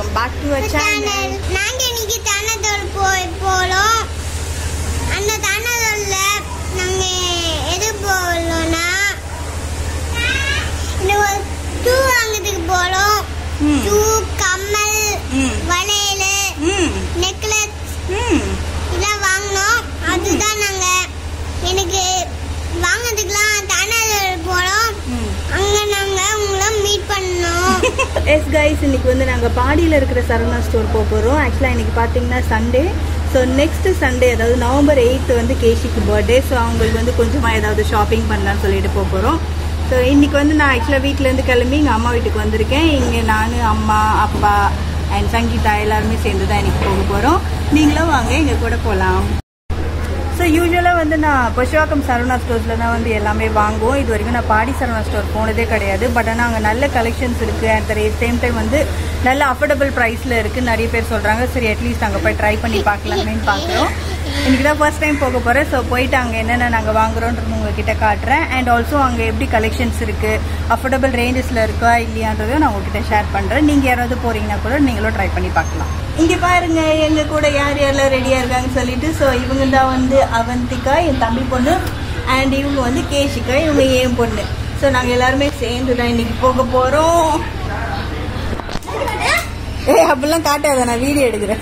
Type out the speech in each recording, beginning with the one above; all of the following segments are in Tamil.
Welcome back to a channel channel நாங்க இன்னைக்கு தானதோல் போய் போறோம் அந்த தானதோல்ல நாங்க எது போறோம்னா இந்த ஒரு ஷூ வாங்குறதுக்கு போறோம் ம். ஷூ கம்மல் ம். வளையல் ம் நெக்லஸ் ம் இதெல்லாம் வாங்கினோம் அதுதான் நாங்க எனக்கு வாங்குறதுக்குலாம் தானதோல் போறோம் ம் அங்க நாங்க உங்களை மீட் பண்ணோம் எஸ் கைஸ் இன்னைக்கு வந்து நாங்கள் பாடியில் இருக்கிற சரவணா ஸ்டோர் போக போகிறோம் ஆக்சுவலாக இன்னைக்கு பார்த்தீங்கன்னா சண்டே ஸோ நெக்ஸ்ட் சண்டே அதாவது நவம்பர் எயித்து வந்து கேஷிக்கு பர்த்டே ஸோ அவங்களுக்கு வந்து கொஞ்சமாக ஏதாவது ஷாப்பிங் பண்ணலாம்னு சொல்லிட்டு போக போகிறோம் ஸோ இன்னைக்கு வந்து நான் ஆக்சுவலாக வீட்டிலேருந்து கிளம்பி எங்கள் அம்மா வீட்டுக்கு வந்திருக்கேன் இங்கே நான் அம்மா அப்பா அண்ட் சங்கீதா எல்லாருமே சேர்ந்து தான் இன்னைக்கு போக போகிறோம் நீங்களும் வாங்க எங்கள் கூட போகலாம் ஸோ யூஸ்வலாக வந்து நான் பசுவாக்கம் சரவணா ஸ்டோர்ஸில் தான் வந்து எல்லாமே வாங்குவோம் இது வரைக்கும் நான் பாடி சரவணா ஸ்டோர் போனதே கிடையாது பட் ஆனால் அங்கே நல்ல கலெக்ஷன்ஸ் இருக்குது அட் த சேம் டைம் வந்து நல்ல அஃபோர்டபுள் ப்ரைஸில் இருக்குது நிறைய பேர் சொல்கிறாங்க சரி அட்லீஸ்ட் அங்கே போய் ட்ரை பண்ணி பார்க்கலாமேன்னு பார்க்குறோம் இன்னைக்கு தான் ஃபர்ஸ்ட் டைம் போக போகிறேன் ஸோ போயிட்டு அங்கே என்னென்ன நாங்கள் வாங்குறோன்றது உங்ககிட்ட காட்டுறேன் அண்ட் ஆல்சோ அங்கே எப்படி கலெக்ஷன்ஸ் இருக்குது அஃபோர்டபுள் ரேஞ்சஸில் இருக்கா இல்லையான்றதையும் நான் உங்ககிட்ட ஷேர் பண்ணுறேன் நீங்கள் யாராவது போகிறீங்கன்னா கூட நீங்களும் ட்ரை பண்ணி பார்க்கலாம் இங்கே பாருங்க எங்க கூட யார் யாரெல்லாம் ரெடியாக இருக்காங்கன்னு சொல்லிட்டு ஸோ இவங்க தான் வந்து அவந்திகா என் தம்பி பொண்ணு அண்ட் இவங்க வந்து கேஷிகா இவங்க என் பொண்ணு ஸோ நாங்கள் எல்லாருமே சேர்ந்து தான் இன்னைக்கு போக போகிறோம் ஏ அப்படிலாம் காட்டாத நான் வீடியோ எடுக்கிறேன்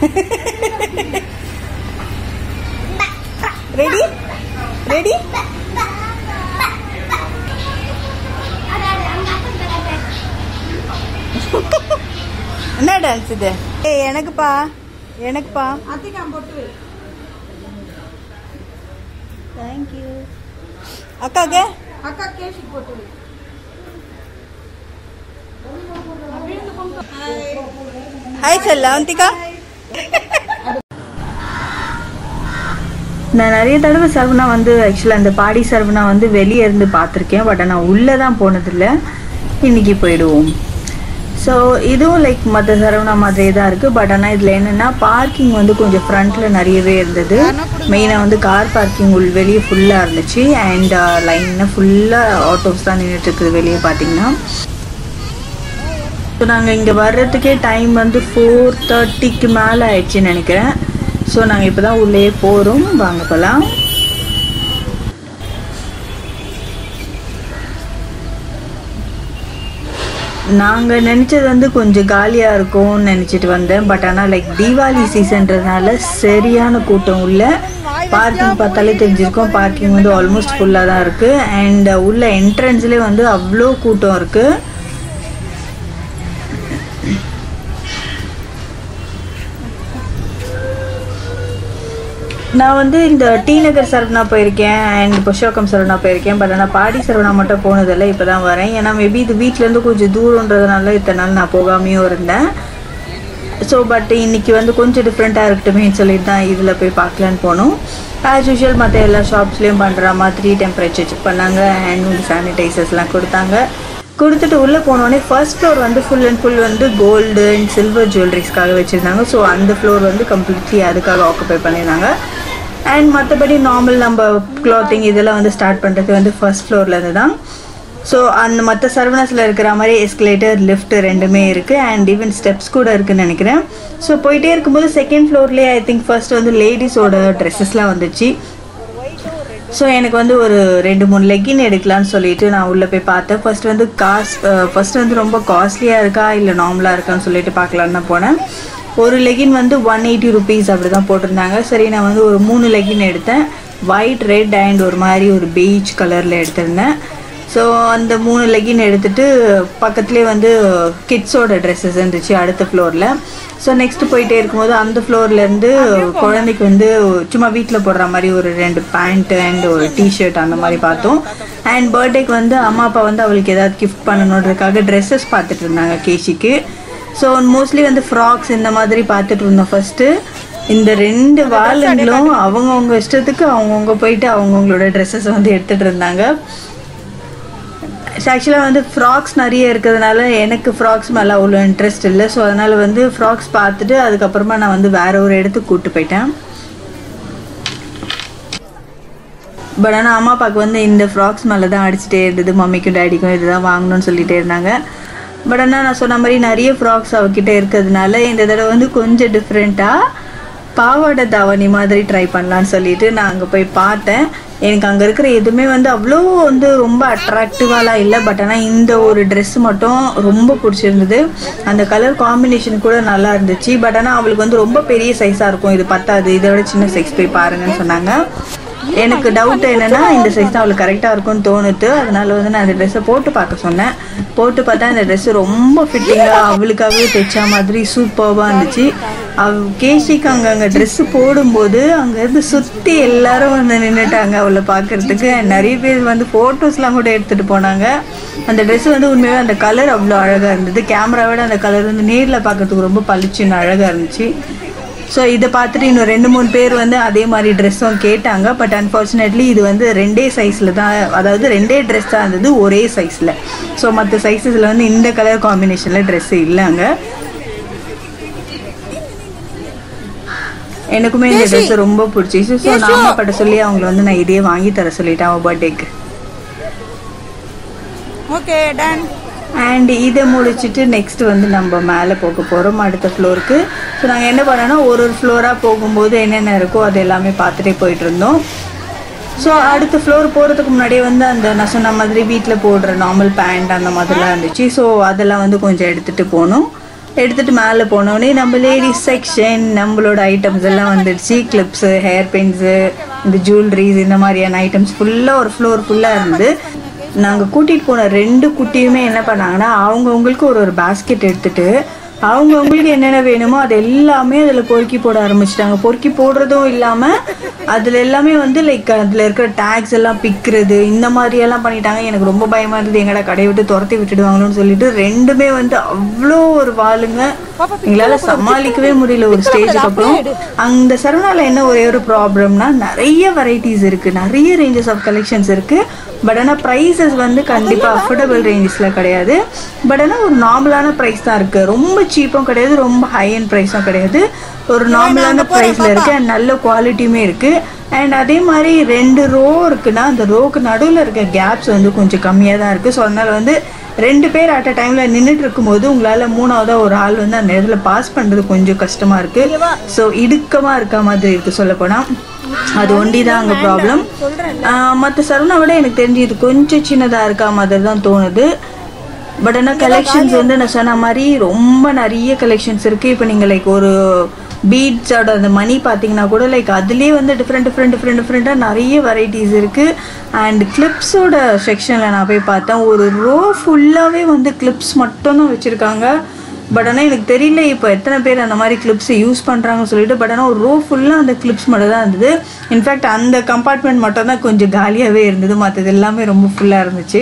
ரெடி ரெடி என்ன டான்ஸ் இது ஏ எனக்குப்பா எனக்குப்பா தேங்க்யூ அக்காக்கு ஹாய் செல்ல அவந்திகா நான் நிறைய தடவை சர்வனா வந்து ஆக்சுவலாக அந்த பாடி சர்வனா வந்து வெளியே இருந்து பார்த்துருக்கேன் பட் நான் உள்ளே தான் போனதில்லை இன்னைக்கு போயிடுவோம் ஸோ இதுவும் லைக் மற்ற சரவணா மாதிரியே தான் இருக்குது பட் ஆனால் இதில் என்னென்னா பார்க்கிங் வந்து கொஞ்சம் ஃப்ரண்ட்டில் நிறையவே இருந்தது மெயினாக வந்து கார் பார்க்கிங் உள் வெளியே ஃபுல்லாக இருந்துச்சு அண்ட் லைனாக ஃபுல்லாக ஆட்டோஸ் தான் நின்றுட்டு இருக்குது வெளியே பார்த்தீங்கன்னா ஸோ நாங்கள் இங்கே வர்றதுக்கே டைம் வந்து ஃபோர் தேர்ட்டிக்கு மேலே ஆயிடுச்சுன்னு நினைக்கிறேன் ஸோ நாங்கள் இப்போ தான் உள்ளே போகிறோம் வாங்க போகலாம் நாங்கள் நினச்சது வந்து கொஞ்சம் காலியாக இருக்கும்னு நினச்சிட்டு வந்தேன் பட் ஆனால் லைக் தீபாவளி சீசன்றதுனால சரியான கூட்டம் உள்ள பார்க்கிங் பார்த்தாலே தெரிஞ்சிருக்கும் பார்க்கிங் வந்து ஆல்மோஸ்ட் ஃபுல்லாக தான் இருக்குது அண்ட் உள்ள என்ட்ரன்ஸ்லேயே வந்து அவ்வளோ கூட்டம் இருக்குது நான் வந்து இந்த டி நகர் சரவணா போயிருக்கேன் அண்ட் புஷோக்கம் சரவணா போயிருக்கேன் பட் ஆனால் பாடி சரவணா மட்டும் போனதில்லை இப்போ தான் வரேன் ஏன்னா மேபி இது வீட்டிலேருந்து கொஞ்சம் தூரன்றதுனால இத்தனை நாள் நான் போகாமையும் இருந்தேன் ஸோ பட் இன்னைக்கு வந்து கொஞ்சம் டிஃப்ரெண்ட்டாக இருக்கட்டுமேன்னு சொல்லிட்டு தான் இதில் போய் பார்க்கலான்னு போனோம் ஆஸ் யூஷுவல் மற்ற எல்லா ஷாப்ஸ்லேயும் பண்ணுற மாதிரி டெம்பரேச்சர் செக் பண்ணாங்க ஹேண்ட் வந்து சானிடைசர்ஸ்லாம் கொடுத்தாங்க கொடுத்துட்டு உள்ளே போனோடனே ஃபர்ஸ்ட் ஃப்ளோர் வந்து ஃபுல் அண்ட் ஃபுல் வந்து கோல்டு அண்ட் சில்வர் ஜுவல்லரிஸ்க்காக வச்சுருந்தாங்க ஸோ அந்த ஃப்ளோர் வந்து கம்ப்ளீட்லி அதுக்காக ஆக்குபை பண்ணியிருந்தாங்க அண்ட் மற்றபடி நார்மல் நம்ம க்ளாத்திங் இதெல்லாம் வந்து ஸ்டார்ட் பண்ணுறது வந்து ஃபர்ஸ்ட் ஃப்ளோர்லேருந்து தான் ஸோ அந்த மற்ற சர்வனஸில் இருக்கிற மாதிரி எஸ்கலேட்டர் லிஃப்ட் ரெண்டுமே இருக்குது அண்ட் ஈவன் ஸ்டெப்ஸ் கூட இருக்குன்னு நினைக்கிறேன் ஸோ போயிட்டே இருக்கும்போது செகண்ட் ஃப்ளோர்லேயே ஐ திங்க் ஃபர்ஸ்ட் வந்து லேடிஸோட ட்ரெஸ்ஸஸ்லாம் வந்துச்சு ஸோ எனக்கு வந்து ஒரு ரெண்டு மூணு லெக்கின் எடுக்கலாம்னு சொல்லிட்டு நான் உள்ளே போய் பார்த்தேன் ஃபர்ஸ்ட் வந்து காசு ஃபர்ஸ்ட் வந்து ரொம்ப காஸ்ட்லியாக இருக்கா இல்லை நார்மலாக இருக்கான்னு சொல்லிட்டு பார்க்கலான்னு தான் போனேன் ஒரு லெகின் வந்து ஒன் எயிட்டி ருபீஸ் அப்படி தான் போட்டிருந்தாங்க சரி நான் வந்து ஒரு மூணு லெகின் எடுத்தேன் ஒயிட் ரெட் அண்ட் ஒரு மாதிரி ஒரு பீச் கலரில் எடுத்திருந்தேன் ஸோ அந்த மூணு லெகின் எடுத்துட்டு பக்கத்துலேயே வந்து கிட்ஸோட ட்ரெஸ்ஸஸ் இருந்துச்சு அடுத்த ஃப்ளோரில் ஸோ நெக்ஸ்ட் போயிட்டே இருக்கும்போது அந்த ஃப்ளோர்லேருந்து குழந்தைக்கு வந்து சும்மா வீட்டில் போடுற மாதிரி ஒரு ரெண்டு பேண்ட் அண்ட் ஒரு டிஷர்ட் அந்த மாதிரி பார்த்தோம் அண்ட் பர்த்டேக்கு வந்து அம்மா அப்பா வந்து அவளுக்கு ஏதாவது கிஃப்ட் பண்ணணுன்றதுக்காக ட்ரெஸ்ஸஸ் பார்த்துட்டு இருந்தாங்க கேஷிக்கு ஸோ மோஸ்ட்லி வந்து ஃப்ராக்ஸ் இந்த மாதிரி பார்த்துட்டு இருந்தோம் ஃபர்ஸ்ட்டு இந்த ரெண்டு வாளுங்களும் அவங்கவுங்க இஷ்டத்துக்கு அவங்கவுங்க போயிட்டு அவங்கவுங்களோட ட்ரெஸ்ஸஸ் வந்து எடுத்துகிட்டு இருந்தாங்க ஆக்சுவலாக வந்து ஃப்ராக்ஸ் நிறைய இருக்கிறதுனால எனக்கு ஃப்ராக்ஸ் மேலே அவ்வளோ இன்ட்ரெஸ்ட் இல்லை ஸோ அதனால் வந்து ஃப்ராக்ஸ் பார்த்துட்டு அதுக்கப்புறமா நான் வந்து வேற ஒரு இடத்துக்கு கூப்பிட்டு போயிட்டேன் பட் ஆனால் அம்மா அப்பாவுக்கு வந்து இந்த ஃப்ராக்ஸ் மேலே தான் அடிச்சுட்டே இருந்தது மம்மிக்கும் டேடிக்கும் இதுதான் வாங்கணும்னு சொல்லிட்டே இருந்தாங்க பட் ஆனால் நான் சொன்ன மாதிரி நிறைய ஃப்ராக்ஸ் அவகிட்ட இருக்கிறதுனால இந்த தடவை வந்து கொஞ்சம் டிஃப்ரெண்ட்டாக பாவாடை தாவணி மாதிரி ட்ரை பண்ணலான்னு சொல்லிட்டு நான் அங்கே போய் பார்த்தேன் எனக்கு அங்கே இருக்கிற எதுவுமே வந்து அவ்வளோ வந்து ரொம்ப அட்ராக்டிவாலாம் இல்லை பட் ஆனால் இந்த ஒரு Dress மட்டும் ரொம்ப பிடிச்சிருந்தது அந்த கலர் காம்பினேஷன் கூட நல்லா இருந்துச்சு பட் ஆனால் அவளுக்கு வந்து ரொம்ப பெரிய சைஸாக இருக்கும் இது பத்தாது இதை விட சின்ன சைஸ் போய் பாருங்கன்னு சொன்னாங்க எனக்கு டவுட் என்னன்னா இந்த சைஸ் தான் அவளுக்கு கரெக்டாக இருக்கும்னு தோணுது அதனால வந்து நான் அந்த ட்ரெஸ்ஸை போட்டு பார்க்க சொன்னேன் போட்டு பார்த்தா இந்த ட்ரெஸ் ரொம்ப ஃபிட்டிங்காக அவளுக்காகவே தைச்ச மாதிரி சூப்பராக இருந்துச்சு அவ கேஷிக்கு அங்கே அங்கே ட்ரெஸ்ஸு போடும்போது அங்கேருந்து சுற்றி எல்லாரும் வந்து நின்றுட்டாங்க அவளை பார்க்கறதுக்கு நிறைய பேர் வந்து ஃபோட்டோஸ்லாம் கூட எடுத்துகிட்டு போனாங்க அந்த ட்ரெஸ் வந்து உண்மையாகவே அந்த கலர் அவ்வளோ அழகாக இருந்தது கேமராவோட அந்த கலர் வந்து நேரில் பார்க்கறதுக்கு ரொம்ப பளிச்சுன்னு அழகாக இருந்துச்சு ஸோ இதை பார்த்துட்டு இன்னும் ரெண்டு மூணு பேர் வந்து அதே மாதிரி ட்ரெஸ்ஸும் கேட்டாங்க பட் அன்ஃபார்ச்சுனேட்லி இது வந்து ரெண்டே சைஸில் தான் அதாவது ரெண்டே ட்ரெஸ் தான் இருந்தது ஒரே சைஸில் ஸோ மற்ற சைஸஸில் வந்து இந்த கலர் காம்பினேஷனில் ட்ரெஸ் இல்லைங்க எனக்குமே இந்த ட்ரெஸ் ரொம்ப பிடிச்சிச்சு ஸோ நான் அம்மா பட்ட சொல்லி அவங்கள வந்து நான் இதே வாங்கி தர சொல்லிட்டேன் அவள் பர்த்டேக்கு ஓகே டன் அண்ட் இதை முடிச்சுட்டு நெக்ஸ்ட் வந்து நம்ம மேலே போக போகிறோம் அடுத்த ஃப்ளோருக்கு ஸோ நாங்கள் என்ன பண்ணோன்னா ஒரு ஒரு ஃப்ளோராக போகும்போது என்னென்ன இருக்கோ அது எல்லாமே பார்த்துட்டே போயிட்டு இருந்தோம் ஸோ அடுத்த ஃப்ளோர் போகிறதுக்கு முன்னாடியே வந்து அந்த நான் சொன்ன மாதிரி வீட்டில் போடுற நார்மல் பேண்ட் அந்த மாதிரிலாம் இருந்துச்சு ஸோ அதெல்லாம் வந்து கொஞ்சம் எடுத்துகிட்டு போனோம் எடுத்துகிட்டு மேலே போனோடனே நம்ம லேடிஸ் செக்ஷன் நம்மளோட ஐட்டம்ஸ் எல்லாம் வந்துடுச்சு கிளிப்ஸு ஹேர் பின்ஸு இந்த ஜுவல்லரிஸ் இந்த மாதிரியான ஐட்டம்ஸ் ஃபுல்லாக ஒரு ஃப்ளோர் ஃபுல்லாக இருந்து நாங்கள் கூட்டிகிட்டு போன ரெண்டு குட்டியுமே என்ன பண்ணாங்கன்னா அவங்கவுங்களுக்கு ஒரு ஒரு பாஸ்கெட் எடுத்துட்டு அவங்கவுங்களுக்கு என்னென்ன வேணுமோ அது எல்லாமே அதில் பொறுக்கி போட ஆரம்பிச்சிட்டாங்க பொறுக்கி போடுறதும் இல்லாமல் அதில் எல்லாமே வந்து லைக் அதில் இருக்கிற டேக்ஸ் எல்லாம் பிக்கிறது இந்த மாதிரி எல்லாம் பண்ணிட்டாங்க எனக்கு ரொம்ப பயமாக இருந்தது எங்கடா கடையை விட்டு துரத்தி விட்டுடுவாங்களோன்னு சொல்லிட்டு ரெண்டுமே வந்து அவ்வளோ ஒரு வாளுங்க எங்களால் சமாளிக்கவே முடியல ஒரு ஸ்டேஜுக்கு அப்புறம் அந்த சரவணால என்ன ஒரே ஒரு ப்ராப்ளம்னா நிறைய வெரைட்டிஸ் இருக்குது நிறைய ரேஞ்சஸ் ஆஃப் கலெக்ஷன்ஸ் இருக்குது பட் ஆனால் ப்ரைஸஸ் வந்து கண்டிப்பாக அஃபோர்டபுள் ரேஞ்சஸில் கிடையாது பட் ஆனால் ஒரு நார்மலான ப்ரைஸ் தான் இருக்குது ரொம்ப சீப்பும் கிடையாது ரொம்ப ஹை அண்ட் ப்ரைஸும் கிடையாது ஒரு நார்மலான ப்ரைஸில் இருக்குது அண்ட் நல்ல குவாலிட்டியுமே இருக்குது அண்ட் அதே மாதிரி ரெண்டு ரோ இருக்குன்னா அந்த ரோக்கு நடுவில் இருக்க கேப்ஸ் வந்து கொஞ்சம் கம்மியாக தான் இருக்குது ஸோ அதனால் வந்து ரெண்டு பேர் அட் அ டைமில் நின்றுட்டு இருக்கும்போது உங்களால் மூணாவதாக ஒரு ஆள் வந்து அந்த இடத்துல பாஸ் பண்ணுறது கொஞ்சம் கஷ்டமாக இருக்குது ஸோ இடுக்கமாக இருக்க மாதிரி இருக்குது சொல்லப்போனால் அது ஒண்டி தான் அங்கே ப்ராப்ளம் மற்ற சரவணா விட எனக்கு தெரிஞ்சு இது கொஞ்சம் சின்னதாக இருக்கா மாதிரி தான் தோணுது பட் ஆனால் கலெக்ஷன்ஸ் வந்து நான் சொன்ன மாதிரி ரொம்ப நிறைய கலெக்ஷன்ஸ் இருக்குது இப்போ நீங்கள் லைக் ஒரு பீட்ஸோட அந்த மணி பார்த்தீங்கன்னா கூட லைக் அதுலேயே வந்து டிஃப்ரெண்ட் டிஃப்ரெண்ட் டிஃப்ரெண்ட் டிஃப்ரெண்ட்டாக நிறைய வெரைட்டிஸ் இருக்குது அண்ட் கிளிப்ஸோட செக்ஷனில் நான் போய் பார்த்தேன் ஒரு ரோ ஃபுல்லாகவே வந்து கிளிப்ஸ் மட்டும்தான் வச்சுருக்காங்க பட் ஆனால் எனக்கு தெரியல இப்போ எத்தனை பேர் அந்த மாதிரி கிளிப்ஸை யூஸ் பண்ணுறாங்கன்னு சொல்லிட்டு பட் ஆனால் ஒரு ரோ ஃபுல்லாக அந்த கிளிப்ஸ் மட்டும் தான் இருந்தது இன்ஃபேக்ட் அந்த கம்பார்ட்மெண்ட் மட்டும் தான் கொஞ்சம் காலியாகவே இருந்தது மற்றது எல்லாமே ரொம்ப ஃபுல்லாக இருந்துச்சு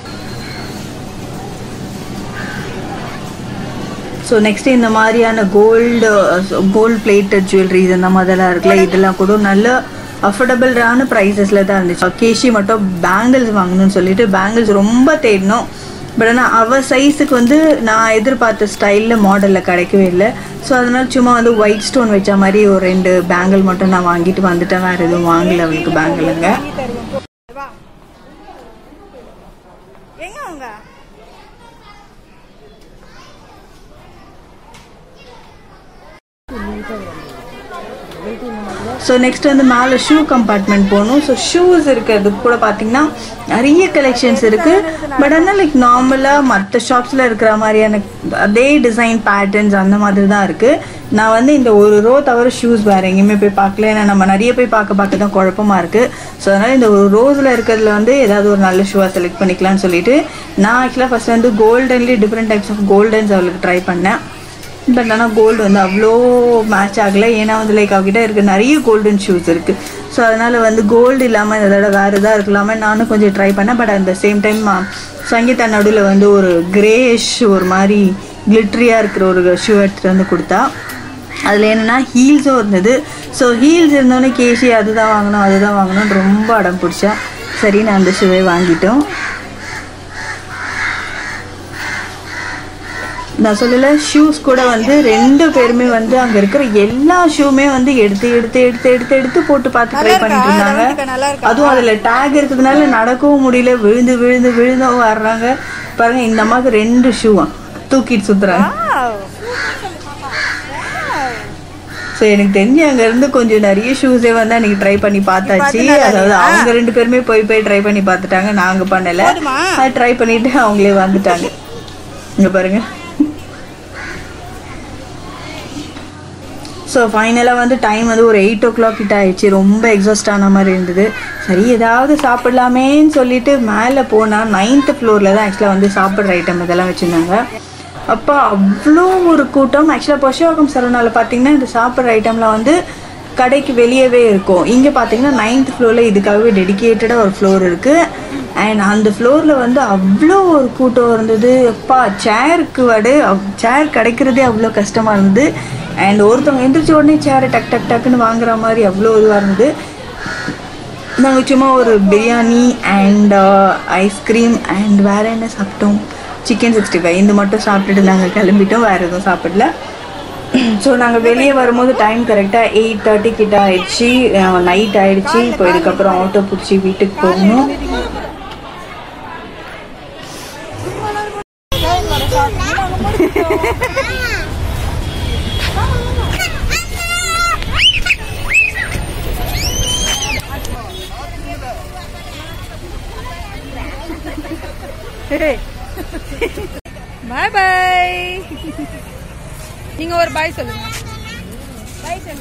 ஸோ நெக்ஸ்ட் இந்த மாதிரியான கோல்டு கோல்டு பிளேட்டட் ஜுவல்லரிஸ் இந்த மாதிரிலாம் இருக்குல்ல இதெல்லாம் கூட நல்ல அஃபோர்டபுளான ப்ரைஸஸில் தான் இருந்துச்சு கேஷி மட்டும் பேங்கிள்ஸ் வாங்கணும்னு சொல்லிட்டு பேங்கிள்ஸ் ரொம்ப தேடினோம் பட் ஆனால் அவள் சைஸுக்கு வந்து நான் எதிர்பார்த்த ஸ்டைலில் மாடலில் கிடைக்கவே இல்லை ஸோ அதனால் சும்மா வந்து ஒயிட் ஸ்டோன் வச்ச மாதிரி ஒரு ரெண்டு பேங்கிள் மட்டும் நான் வாங்கிட்டு வந்துட்டேன் வேறு எதுவும் வாங்கல அவளுக்கு பேங்கிளுங்க எங்க அவங்க ஸோ நெக்ஸ்ட் வந்து மேலே ஷூ கம்பார்ட்மெண்ட் போகணும் ஸோ ஷூஸ் இருக்கிறது கூட பார்த்தீங்கன்னா நிறைய கலெக்ஷன்ஸ் இருக்குது பட் ஆனால் லைக் நார்மலாக மற்ற ஷாப்ஸில் இருக்கிற மாதிரியான அதே டிசைன் பேட்டர்ன்ஸ் அந்த மாதிரி தான் இருக்குது நான் வந்து இந்த ஒரு ரோ தவிர ஷூஸ் வேறு எங்கேயுமே போய் பார்க்கல ஏன்னா நம்ம நிறைய போய் பார்க்க பார்க்க தான் குழப்பமா இருக்குது ஸோ அதனால் இந்த ஒரு ரோஸில் இருக்கிறதுல வந்து ஏதாவது ஒரு நல்ல ஷூவாக செலக்ட் பண்ணிக்கலாம்னு சொல்லிட்டு நான் ஆக்சுவலாக ஃபஸ்ட் வந்து கோல்டன்லேயே டிஃப்ரெண்ட் டைப்ஸ் ஆஃப் கோல்டன்ஸ் அவளுக்கு ட்ரை பண்ணேன் பட் ஆனால் கோல்டு வந்து அவ்வளோ மேட்ச் ஆகலை ஏன்னா வந்து லைக் அவகிட்ட இருக்க நிறைய கோல்டன் ஷூஸ் இருக்குது ஸோ அதனால் வந்து கோல்டு இல்லாமல் இந்த தடவை வேறு இதாக இருக்கலாமே நானும் கொஞ்சம் ட்ரை பண்ணேன் பட் அந்த சேம் டைம் சங்கீதா நடுவில் வந்து ஒரு கிரேஷ் ஒரு மாதிரி கிளிட்ரியாக இருக்கிற ஒரு ஷூ எடுத்துகிட்டு வந்து கொடுத்தா அதில் என்னென்னா ஹீல்ஸும் இருந்தது ஸோ ஹீல்ஸ் இருந்தோடனே கேசி அதுதான் வாங்கணும் அதுதான் வாங்கணும்னு ரொம்ப அடம் பிடிச்சா சரி நான் அந்த ஷூவே வாங்கிட்டோம் நான் சொல்லல ஷூஸ் கூட வந்து ரெண்டு பேருமே வந்து அங்க இருக்கிற எல்லா ஷூமே வந்து எடுத்து எடுத்து எடுத்து எடுத்து எடுத்து போட்டு பார்த்து ட்ரை பண்ணிட்டு இருந்தாங்க நல்லா இருக்கா? அதுவும் அதுல டேக் இருக்கிறதுனால நடக்கவும் முடியல விழுந்து விழுந்து விழுந்தும் வர்றாங்க பாருங்க இந்த அம்மாவுக்கு ரெண்டு ஷூவா தூக்கிட்டு சுத்துறாங்க Wow. ஸோ எனக்கு தெரிஞ்சு அங்க இருந்து கொஞ்சம் நிறைய ஷூஸே வந்து அன்னைக்கு ட்ரை பண்ணி பார்த்தாச்சு பார்த்து நல்லா அதாவது இல்லையா? அவங்க ரெண்டு பேருமே போய் போய் ட்ரை பண்ணி பார்த்துட்டாங்க நாங்க பண்ணல போதுமா? அது ட்ரை பண்ணிட்டு அவங்களே வந்துட்டாங்க இங்க பாருங்க ஸோ ஃபைனலாக வந்து டைம் வந்து ஒரு எயிட் ஓ கிளாக் கிட்ட ஆயிடுச்சு ரொம்ப எக்ஸாஸ்ட் ஆன மாதிரி இருந்தது சரி ஏதாவது சாப்பிடலாமேன்னு சொல்லிட்டு மேலே போனால் நைன்த்து ஃப்ளோரில் தான் ஆக்சுவலாக வந்து சாப்பிட்ற ஐட்டம் இதெல்லாம் வச்சுருந்தாங்க அப்போ அவ்வளோ ஒரு கூட்டம் ஆக்சுவலாக பசுவாக்கம் சரவணாவில் பார்த்தீங்கன்னா இந்த சாப்பிட்ற ஐட்டம்லாம் வந்து கடைக்கு வெளியவே இருக்கும் இங்கே பார்த்தீங்கன்னா நைன்த் ஃப்ளோரில் இதுக்காகவே டெடிகேட்டடாக ஒரு ஃப்ளோர் இருக்குது அண்ட் அந்த ஃப்ளோரில் வந்து அவ்வளோ ஒரு கூட்டம் இருந்தது அப்பா சேருக்கு வடு சேர் கிடைக்கிறதே அவ்வளோ கஷ்டமாக இருந்தது அண்ட் ஒருத்தவங்க எந்திரிச்ச உடனே சேரை டக் டக் டக்குன்னு வாங்குற மாதிரி அவ்வளோ இதுவாக இருந்தது நாங்கள் சும்மா ஒரு பிரியாணி அண்ட் ஐஸ்கிரீம் அண்ட் வேற என்ன சாப்பிட்டோம் சிக்கன் சிக்ஸ்டி ஃபைவ் இது மட்டும் சாப்பிட்டுட்டு நாங்கள் கிளம்பிட்டோம் வேறு எதுவும் சாப்பிடல ஸோ நாங்கள் வெளியே வரும்போது டைம் கரெக்டாக எயிட் தேர்ட்டி கிட்ட ஆயிடுச்சு நைட் ஆயிடுச்சு இப்போ இதுக்கப்புறம் ஆட்டோ பிடிச்சி வீட்டுக்கு போகணும் பாய் பாய் நீங்க ஒரு பாய் சொல்லுங்க பாய் சொல்லுங்க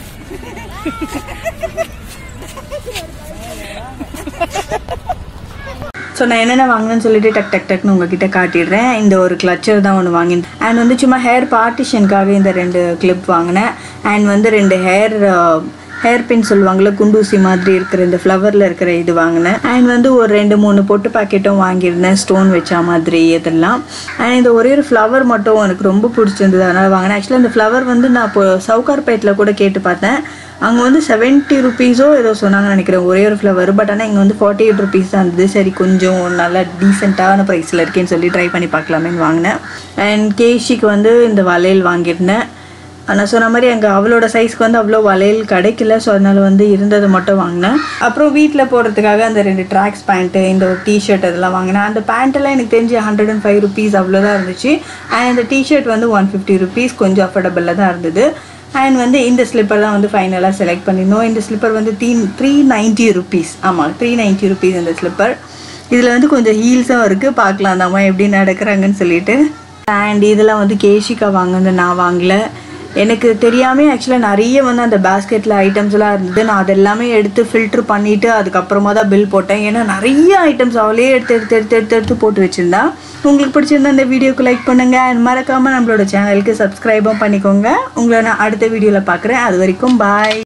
ஸோ நான் என்னென்ன வாங்கினேன்னு சொல்லிட்டு டக் டக் டக்னு உங்ககிட்ட காட்டிடுறேன் இந்த ஒரு கிளச்சர் தான் ஒன்று வாங்கினேன் அண்ட் வந்து சும்மா ஹேர் பார்ட்டிஷனுக்காக இந்த ரெண்டு கிளிப் வாங்கினேன் அண்ட் வந்து ரெண்டு ஹேர் ஹேர் பின் சொல்லுவாங்கள்ல குண்டூசி மாதிரி இருக்கிற இந்த ஃப்ளவரில் இருக்கிற இது வாங்கினேன் அண்ட் வந்து ஒரு ரெண்டு மூணு பொட்டு பாக்கெட்டும் வாங்கியிருந்தேன் ஸ்டோன் வச்ச மாதிரி இதெல்லாம் அண்ட் இந்த ஒரே ஒரு ஃப்ளவர் மட்டும் எனக்கு ரொம்ப பிடிச்சிருந்தது அதனால் வாங்கினேன் ஆக்சுவலாக இந்த ஃப்ளவர் வந்து நான் இப்போ சவுகார்பேட்டில் கூட கேட்டு பார்த்தேன் அங்கே வந்து செவன்ட்டி ருபீஸோ ஏதோ சொன்னாங்கன்னு நினைக்கிறேன் ஒரே ஒரு ஃப்ளவர் பட் ஆனால் இங்கே வந்து ஃபார்ட்டி எயிட் ருபீஸ் தான் இருந்தது சரி கொஞ்சம் நல்லா டீசெண்டான ப்ரைஸில் இருக்கேன்னு சொல்லி ட்ரை பண்ணி பார்க்கலாமேன்னு வாங்கினேன் அண்ட் கேஷிக்கு வந்து இந்த வளையல் வாங்கியிருந்தேன் ஆனால் சொன்ன மாதிரி அங்கே அவளோட சைஸ்க்கு வந்து அவ்வளோ வளையல் கிடைக்கல ஸோ அதனால வந்து இருந்ததை மட்டும் வாங்கினேன் அப்புறம் வீட்டில் போடுறதுக்காக அந்த ரெண்டு ட்ராக்ஸ் பேண்ட்டு இந்த ஒரு டிஷர்ட் அதெல்லாம் வாங்கினேன் அந்த பேண்ட்டெல்லாம் எனக்கு தெரிஞ்சு ஹண்ட்ரட் அண்ட் ஃபைவ் ருபீஸ் அவ்வளோதான் இருந்துச்சு அண்ட் இந்த டிஷர்ட் வந்து ஒன் ஃபிஃப்டி ருபீஸ் கொஞ்சம் அஃபோர்டபுளில் தான் இருந்தது அண்ட் வந்து இந்த ஸ்லிப்பர் தான் வந்து ஃபைனலாக செலக்ட் பண்ணியிருந்தோம் இந்த ஸ்லிப்பர் வந்து த்ரீ த்ரீ நைன்ட்டி ருபீஸ் ஆமாம் த்ரீ நைன்ட்டி ருபீஸ் இந்த ஸ்லிப்பர் இதில் வந்து கொஞ்சம் ஹீல்ஸும் இருக்குது பார்க்கலாம் அந்த அம்மா எப்படி நடக்கிறாங்கன்னு சொல்லிட்டு அண்ட் இதெல்லாம் வந்து கேஷிக்கா வாங்கினது நான் வாங்கல எனக்கு தெரியாமே ஆக்சுவலாக நிறைய வந்து அந்த பேஸ்கெட்டில் ஐட்டம்ஸ்லாம் இருந்தது நான் அதெல்லாமே எடுத்து ஃபில்ட்ரு பண்ணிவிட்டு அதுக்கப்புறமா தான் பில் போட்டேன் ஏன்னா நிறைய ஐட்டம்ஸ் அவளே எடுத்து எடுத்து எடுத்து எடுத்து எடுத்து போட்டு வச்சுருந்தா உங்களுக்கு பிடிச்சிருந்தா இந்த வீடியோக்கு லைக் பண்ணுங்கள் அண்ட் மறக்காமல் நம்மளோட சேனலுக்கு சப்ஸ்கிரைபும் பண்ணிக்கோங்க உங்களை நான் அடுத்த வீடியோவில் பார்க்குறேன் அது வரைக்கும் பாய்